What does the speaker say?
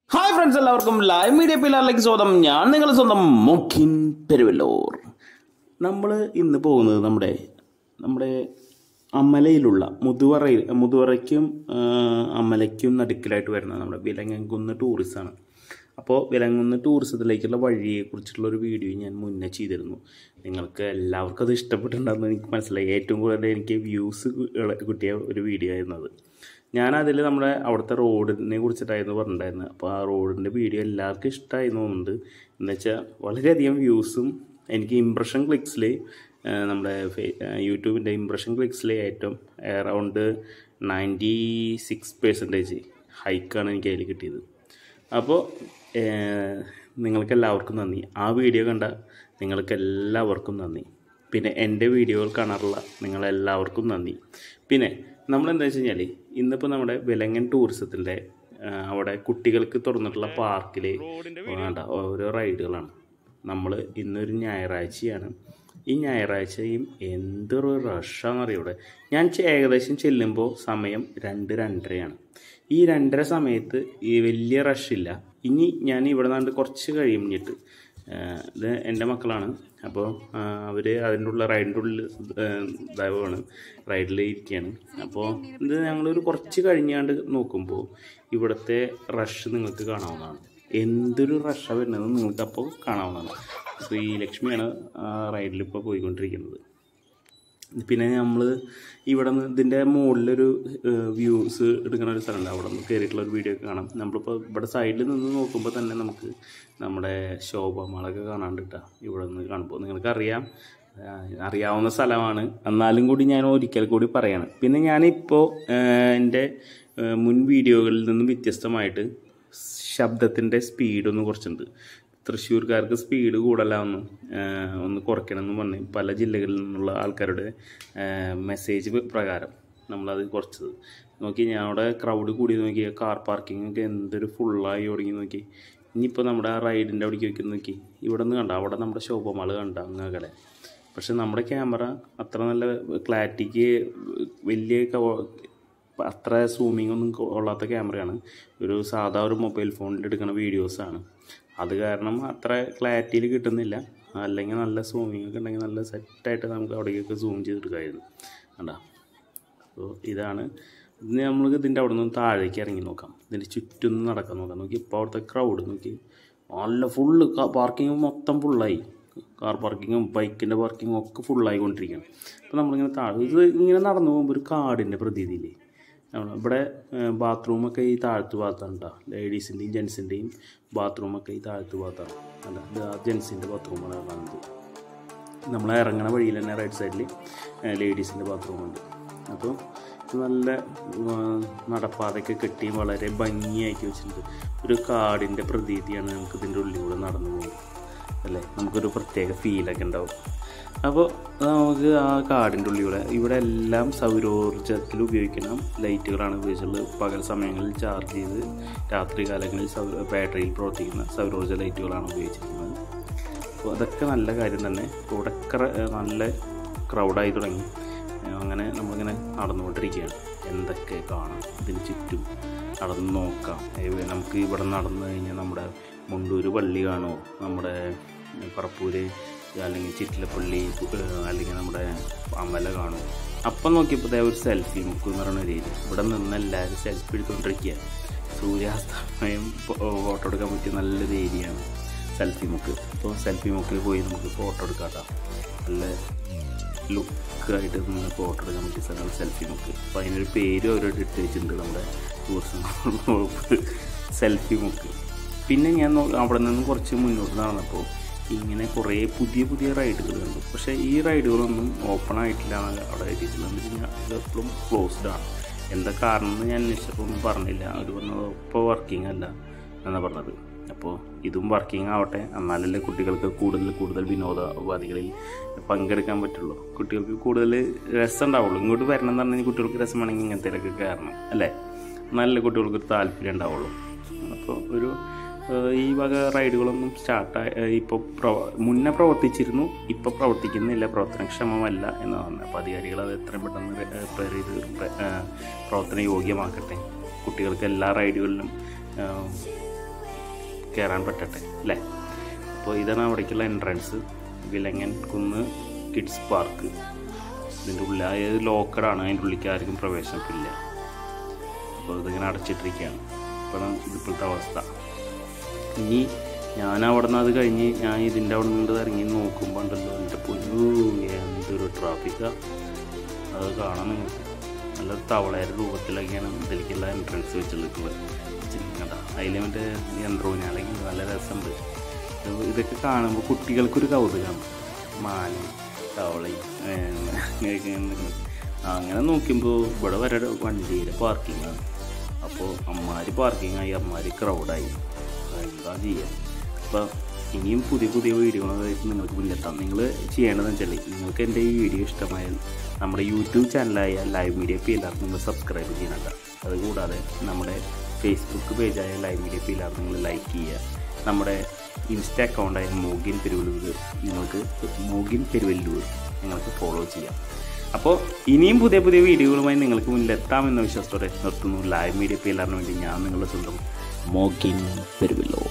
hi friends എല്ലാവർക്കും live media പിള്ളേരിലേക്ക് സ്വാഗതം ഞാൻ നിങ്ങളുടെ സ്വന്തം മുഖിൻ പെരുവല്ലൂർ നമ്മൾ ഇന്ന് പോകുന്നത് നമ്മുടെ നമ്മുടെ അമലയിലുള്ള മുതുവറയിൽ മുതുവറയ്ക്കും ആ, അമലയ്ക്കും നടുക്കിലായിട്ട് വരുന്ന നമ്മുടെ വിലങ്ങൻകുന്ന് ടൂറിസമാണ് അപ്പോൾ വിലങ്ങുന്ന ടൂറിസത്തിലേക്കുള്ള വഴിയെക്കുറിച്ചുള്ള ഒരു വീഡിയോ ഞാൻ മുന്നേ ചെയ്തിരുന്നു നിങ്ങൾക്ക് എല്ലാവർക്കും അത് ഇഷ്ടപ്പെട്ടിട്ടുണ്ടെന്ന് എനിക്ക് മനസ്സിലായി ഏറ്റവും കൂടുതൽ എനിക്ക് വ്യൂസ് കിട്ടിയ ഒരു വീഡിയോ ആയിരുന്നു അത് ഞാൻ അതിൽ നമ്മുടെ അവിടുത്തെ റോഡിനെ കുറിച്ചിട്ടായിരുന്നു പറഞ്ഞിട്ടുണ്ടായിരുന്നത് അപ്പോൾ ആ റോഡിൻ്റെ വീഡിയോ എല്ലാവർക്കും ഇഷ്ടമായി തോന്നുന്നുണ്ട് എന്ന് വെച്ചാൽ വളരെയധികം വ്യൂസും എനിക്ക് ഇംപ്രഷൻ ക്ലിക്സിൽ നമ്മുടെ ഫേ- ആ, യൂട്യൂബിൻ്റെ ഇംപ്രഷൻ ക്ലിക്സിൽ ഏറ്റവും അറൗണ്ട് നയൻറ്റി സിക്സ് പെർസെൻറ്റേജ് ഹൈക്കാണ് എനിക്ക് അതിൽ കിട്ടിയത് അപ്പോൾ നിങ്ങൾക്ക് എല്ലാവർക്കും നന്ദി ആ വീഡിയോ കണ്ട നിങ്ങൾക്ക് എല്ലാവർക്കും നന്ദി പിന്നെ എൻ്റെ വീഡിയോകൾ കാണാറുള്ള നിങ്ങളെല്ലാവർക്കും നന്ദി പിന്നെ നമ്മൾ എന്താ വെച്ച് കഴിഞ്ഞാൽ ഇന്നിപ്പോൾ നമ്മുടെ വിലങ്ങൻ ടൂറിസത്തിൻ്റെ അവിടെ കുട്ടികൾക്ക് തുറന്നിട്ടുള്ള പാർക്കിൽ വേണ്ട ഓരോ റൈഡുകളാണ് നമ്മൾ ഇന്നൊരു ഞായറാഴ്ചയാണ് ഈ ഞായറാഴ്ചയും എന്തൊരു റഷാണെന്നറിയോ ഇവിടെ ഞാൻ ചെ- ഏകദേശം ചെല്ലുമ്പോൾ സമയം രണ്ട് രണ്ടരയാണ് ഈ രണ്ടര സമയത്ത് ഈ വലിയ റഷില്ല ഇനി ഞാൻ ഇവിടെ നിന്നാണ്ട് കുറച്ച് കഴിഞ്ഞിട്ട് ആഹ് ഇത് എൻ്റെ മക്കളാണ് അപ്പോൾ അവർ അതിൻ്റെ ഉള്ള റൈഡിൻ്റെ ഉള്ളിൽ ഇതാവാണ് റൈഡിൽ ഇരിക്കുകയാണ് അപ്പോൾ ഇത് ഞങ്ങളൊരു കുറച്ച് കഴിഞ്ഞാണ്ട് നോക്കുമ്പോൾ ഇവിടുത്തെ റഷ് നിങ്ങൾക്ക് കാണാവുന്നതാണ് എന്തൊരു റഷാണ് വരുന്നത് നിങ്ങൾക്ക് അപ്പോൾ കാണാവുന്നതാണ് ശ്രീലക്ഷ്മിയാണ് റൈഡിൽ ഇപ്പോൾ പോയിക്കൊണ്ടിരിക്കുന്നത് പിന്നെ നമ്മൾ ഇവിടെ നിന്ന് ഇതിൻ്റെ മുകളിലൊരു വ്യൂസ് എടുക്കുന്ന ഒരു സ്ഥലമുണ്ട് അവിടെ നിന്ന് കയറിയിട്ടുള്ള ഒരു വീഡിയോ ഒക്കെ കാണാം നമ്മളിപ്പോൾ ഇവിടെ സൈഡിൽ നിന്ന് നോക്കുമ്പോൾ തന്നെ നമുക്ക് നമ്മുടെ ശോഭമാളൊക്കെ കാണാണ്ട് കേട്ടോ ഇവിടെ നിന്ന് കാണുമ്പോൾ നിങ്ങൾക്കറിയാം ആ, അറിയാവുന്ന സ്ഥലമാണ് എന്നാലും കൂടി ഞാൻ ഒരിക്കൽ കൂടി പറയാണ് പിന്നെ ഞാനിപ്പോൾ എൻ്റെ ആ, മുൻ വീഡിയോകളിൽ നിന്നും വ്യത്യസ്തമായിട്ട് ശബ്ദത്തിൻ്റെ സ്പീഡൊന്ന് കുറച്ചുണ്ട് തൃശ്ശൂർക്കാർക്ക് സ്പീഡ് കൂടുതലാണെന്ന് ഒന്ന് കുറയ്ക്കണമെന്ന് പറഞ്ഞ് പല ജില്ലകളിൽ നിന്നുള്ള ആൾക്കാരുടെ മെസ്സേജ് പ്രകാരം നമ്മളത് കുറച്ചത് നോക്കി ഞാൻ അവിടെ ക്രൗഡ് കൂടി നോക്കി കാർ പാർക്കിംഗ് ഒക്കെ എന്തൊരു ഫുള്ളായി തുടങ്ങി നോക്കി ഇനിയിപ്പോൾ നമ്മുടെ ആ റൈഡിൻ്റെ അവിടേക്ക് വെക്കി നോക്കി ഇവിടെ നിന്ന് കണ്ട അവിടെ നമ്മുടെ ശോഭമാള് കണ്ട അങ്ങ് അകലെ പക്ഷെ നമ്മുടെ ക്യാമറ അത്ര നല്ല ക്ലാരിറ്റിക്ക് വലിയ കവ- അത്ര സൂമിംഗ് ഒന്നും കൊള്ളാത്ത ക്യാമറയാണ് ഒരു സാധാ ഒരു മൊബൈൽ ഫോണിൽ എടുക്കുന്ന വീഡിയോസാണ് അത് കാരണം അത്ര ക്ലാരിറ്റിയിൽ കിട്ടുന്നില്ല അല്ലെങ്കിൽ നല്ല സൂമിംഗ് ഒക്കെ ഉണ്ടെങ്കിൽ നല്ല സെറ്റായിട്ട് നമുക്ക് അവിടേക്കൊക്കെ സൂം ചെയ്തെടുക്കാമായിരുന്നു കണ്ടാ അപ്പോൾ ഇതാണ് ഇന്ന് നമ്മൾക്ക് ഇതിൻ്റെ അവിടെ നിന്ന് താഴേക്ക് ഇറങ്ങി നോക്കാം ഇതിൻ്റെ ചുറ്റും ഒന്ന് നടക്കാൻ നോക്കാം നോക്കി ഇപ്പോൾ അവിടുത്തെ ക്രൗഡ് നോക്കി നല്ല ഫുള്ള് പാർക്കിംഗ് മൊത്തം ഫുള്ളായി കാർ പാർക്കിങ്ങും ബൈക്കിൻ്റെ പാർക്കിങ്ങും ഒക്കെ ഫുള്ളായിക്കൊണ്ടിരിക്കുകയാണ് അപ്പോൾ നമ്മളിങ്ങനെ താഴെ ഇത് ഇങ്ങനെ നടന്നു പോകുമ്പോൾ ഒരു കാടിൻ്റെ പ്രതീതിയില്ലേ നമ്മൾ ഇവിടെ ബാത്റൂമൊക്കെ ഈ താഴത്ത് ഭാഗത്താണ് കേട്ടോ ലേഡീസിൻ്റെയും ജെൻസിൻ്റെയും ബാത്റൂമൊക്കെ ഈ താഴത്ത് ഭാഗത്താണ് അല്ല ഇത് ആ ജെൻസിൻ്റെ ബാത്റൂമാണ് കാണുന്നത് നമ്മൾ ഇറങ്ങണ വഴിയിൽ തന്നെ റൈറ്റ് സൈഡിൽ ലേഡീസിൻ്റെ ബാത്റൂമുണ്ട് അപ്പോൾ നല്ല ആ, നടപ്പാതയൊക്കെ കെട്ടി വളരെ ഭംഗിയാക്കി വെച്ചിട്ടുണ്ട് ഒരു കാടിൻ്റെ പ്രതീതിയാണ് നമുക്ക് ഇതിൻ്റെ ഉള്ളിലൂടെ നടന്നു പോകുന്നത് അല്ലേ നമുക്കൊരു പ്രത്യേക ഫീലൊക്കെ ഉണ്ടാവും അപ്പോൾ നമുക്ക് ആ കാടിൻ്റെ ഉള്ളിലൂടെ ഇവിടെ എല്ലാം സൗരോർജ്ജത്തിൽ ഉപയോഗിക്കുന്ന ലൈറ്റുകളാണ് ഉപയോഗിച്ചുള്ളത് പകൽ സമയങ്ങളിൽ ചാർജ് ചെയ്ത് രാത്രി കാലങ്ങളിൽ സൗര ബാറ്ററിയിൽ പ്രവർത്തിക്കുന്ന സൗരോർജ്ജ ലൈറ്റുകളാണ് ഉപയോഗിച്ചിരിക്കുന്നത് അപ്പോൾ അതൊക്കെ നല്ല കാര്യം തന്നെ ഇവിടെ ക്ര- നല്ല ക്രൗഡായി തുടങ്ങി ഏഹ് അങ്ങനെ നമ്മളിങ്ങനെ നടന്നുകൊണ്ടിരിക്കുകയാണ് എന്തൊക്കെ കാണാം ഇതിന് ചുറ്റും നടന്ന് നോക്കാം ഏഹ് നമുക്ക് ഇവിടെ നടന്നു കഴിഞ്ഞാൽ നമ്മുടെ മുണ്ടൂര് പള്ളി കാണുമോ നമ്മുടെ പറപ്പൂര് അല്ലെങ്കിൽ ചിറ്റിലപ്പള്ളി ഏഹ് അല്ലെങ്കിൽ നമ്മുടെ അമല കാണുമോ അപ്പം നോക്കിയപ്പോൾ ദേ ഒരു സെൽഫി മുക്ക് എന്ന് പറയുന്ന ഒരു ഏരിയ ഇവിടെ നിന്ന് എല്ലാവരും സെൽഫി എടുത്തുകൊണ്ടിരിക്കുക സൂര്യാസ്തമയം ഫോട്ടോ എടുക്കാൻ പറ്റിയ നല്ലൊരു ഏരിയയാണ് സെൽഫി മുക്ക് അപ്പോൾ സെൽഫി മുക്കിൽ പോയി നമുക്ക് ഫോട്ടോ എടുക്കാം കേട്ടോ നല്ല ലുക്കായിട്ട് നിന്ന് ഫോട്ടോ എടുക്കാൻ പറ്റിയ സ്ഥലമാണ് സെൽഫി മുക്ക് അപ്പോൾ അതിനൊരു പേര് അവരോട് ഇട്ട് വെച്ചിട്ടുണ്ട് നമ്മുടെ ടൂറിസം വകുപ്പ് സെൽഫി മുക്ക് പിന്നെ ഞാൻ നോ- അവിടെ നിന്ന് കുറച്ച് മുന്നോട്ട് നടന്നപ്പോൾ ഇങ്ങനെ കുറേ പുതിയ പുതിയ റൈഡുകൾ കണ്ടു പക്ഷേ ഈ റൈഡുകളൊന്നും ഓപ്പൺ ആയിട്ടില്ല എന്നാണ് അവിടെ എഴുതിയിട്ടുള്ളത് എന്ന് വെച്ച് കഴിഞ്ഞാൽ ഇത് എപ്പോഴും ക്ലോസ്ഡ് ആണ് എന്താ കാരണം എന്ന് ഞാൻ അന്വേഷിച്ചപ്പോൾ ഒന്നും പറഞ്ഞില്ല അവർ പറഞ്ഞത് ഇപ്പോൾ വർക്കിംഗ് അല്ല എന്നാണ് പറഞ്ഞത് അപ്പോൾ ഇതും വർക്കിംഗ് ആവട്ടെ എന്നാലല്ലേ കുട്ടികൾക്ക് കൂടുതൽ കൂടുതൽ വിനോദ ഉപാധികളിൽ പങ്കെടുക്കാൻ പറ്റുള്ളൂ കുട്ടികൾക്ക് കൂടുതൽ രസം ഉണ്ടാവുള്ളൂ ഇങ്ങോട്ട് വരണം എന്ന് പറഞ്ഞാൽ കുട്ടികൾക്ക് രസമാണെങ്കിൽ ഇങ്ങനത്തേലൊക്കെ കയറണം അല്ലേ നല്ല കുട്ടികൾക്ക് ഒരു താല്പര്യം ഉണ്ടാവുള്ളൂ അപ്പോൾ ഒരു ഏഹ്, ഈ വക റൈഡുകളൊന്നും സ്റ്റാർട്ടായി ഇപ്പോൾ പ്രവ മുന്നേ പ്രവർത്തിച്ചിരുന്നു ഇപ്പോൾ പ്രവർത്തിക്കുന്നില്ല പ്രവർത്തനക്ഷമമല്ല എന്ന് പറഞ്ഞു അപ്പോൾ അധികാരികൾ അത് എത്രയും പെട്ടെന്ന് റെ- പ്ര- ഇത് പ്ര- ഏഹ്, പ്രവർത്തന യോഗ്യമാക്കട്ടെ കുട്ടികൾക്ക് എല്ലാ റൈഡുകളിലും ഏഹ്, കയറാൻ പറ്റട്ടെ അല്ലേ അപ്പോൾ ഇതാണ് അവിടേക്കുള്ള എൻട്രൻസ് വിലങ്ങൻ കുന്ന് കിഡ്സ് പാർക്ക് ഇതിൻ്റെ ഉള്ളിൽ അതായത് ലോക്കഡാണ് അതിൻ്റെ ഉള്ളിലേക്ക് ആർക്കും പ്രവേശനമില്ല അപ്പോൾ ഇതിങ്ങനെ അടച്ചിട്ടിരിക്കുകയാണ് ഇപ്പോഴാണ് ഇതിപ്പോഴത്തെ അവസ്ഥ ഇനി ഞാൻ അവിടെ നിന്ന് അത് കഴിഞ്ഞ് ഞാൻ ഇതിൻ്റെ അവിടെ നിന്ന് ഇറങ്ങി നോക്കുമ്പോൾ ഉണ്ടല്ലോ എൻ്റെ പൊന്നു എന്തൊരു ട്രാഫിക്കാണ് അത് കാണാൻ നിങ്ങൾക്ക് നല്ല തവളയുടെ രൂപത്തിലൊക്കെയാണ് ഇതിലേക്കുള്ള എൻട്രൻസ് വെച്ചിട്ടുള്ളത് വെച്ചിരിക്കുന്നത് അതിൽ മറ്റേ യന്ത്രൂഞ്ഞാലേക്ക് നല്ല രസമുണ്ട് ഇത് ഇതൊക്കെ കാണുമ്പോൾ കുട്ടികൾക്കൊരു കൗതുകമാണ് മാനും തവളയും അങ്ങനെയൊക്കെ നിൽക്കുന്നത് അങ്ങനെ നോക്കുമ്പോൾ ഇവിടെ വരെ വണ്ടിയുടെ പാർക്കിങ്ങാണ് അപ്പോൾ അമ്മാര് പാർക്കിങ്ങായി അമ്മാര് ക്രൗഡായി എന്താ ചെയ്യുക അപ്പോൾ ഇനിയും പുതിയ പുതിയ വീഡിയോകളായിട്ട് നിങ്ങൾക്ക് മുന്നിലെത്താം നിങ്ങൾ ചെയ്യേണ്ടതെന്ന് വെച്ചാൽ നിങ്ങൾക്ക് എൻ്റെ ഈ വീഡിയോ ഇഷ്ടമായാൽ നമ്മുടെ യൂട്യൂബ് ചാനലായ ലൈവ് മീഡിയ പിയിലാർ നിങ്ങൾ സബ്സ്ക്രൈബ് ചെയ്യുന്നുണ്ട് അതുകൂടാതെ നമ്മുടെ ഫേസ്ബുക്ക് പേജായ ലൈവ് മീഡിയ പിയിലാർ നിങ്ങൾ ലൈക്ക് ചെയ്യുക നമ്മുടെ ഇൻസ്റ്റ അക്കൗണ്ടായ മോഗിൻ പെരുവല്ലൂർ നിങ്ങൾക്ക് മോഗിൻ പെരുവല്ലൂർ നിങ്ങൾക്ക് ഫോളോ ചെയ്യാം അപ്പോൾ ഇനിയും പുതിയ പുതിയ വീഡിയോകളുമായി നിങ്ങൾക്ക് മുന്നിലെത്താമെന്ന വിശ്വാസത്തോടെ നിർത്തുന്നു ലൈവ് മീഡിയ പിയിലാറിന് വേണ്ടി ഞാൻ നിങ്ങളുടെ സ്വന്തം മോഗിൻ പെരുവല്ലൂർ